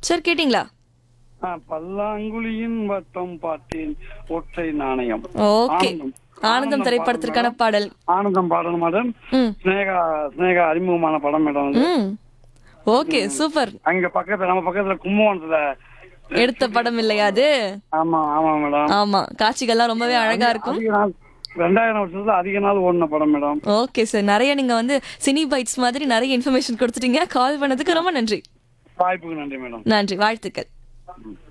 Sir கேட்டிங்களா ஆ, பல்லாங்குழியின் வட்டம் பார்த்தேன் ஒற்றை நாணயம் ஓகே ஆனந்தம். ஆனந்தம் திரைப்படத்திற்கான பாடல் ஆனந்தம் பாடல் மேடம் ம் ஸ்னேகா ஸ்னேகா அறிமுகமான படம் மேடம் அது. ம் ஓகே சூப்பர் அங்க பக்கத்துல நம்ம பக்கத்துல கும்பகோணத்துல எடுத்த படம் இல்லையா அது ஆமா ஆமா மேடம் ஆமா காட்சிகள்லாம் ரொம்பவே அழகா இருக்கும் அதிக நாள் ரெண்டாயிரம் வருஷத்துல அதிக நாள் ஓடின படம் மேடம் ஓகே சார் நிறைய நீங்க வந்து சினி பைட்ஸ் மாதிரி நிறைய இன்ஃபர்மேஷன் கொடுத்துட்டீங்க கால் பண்ணதுக்கு ரொம்ப நன்றி வாய்ப்புக்கு நன்றி மேடம் நன்றி வாழ்த்துக்கள் ம்.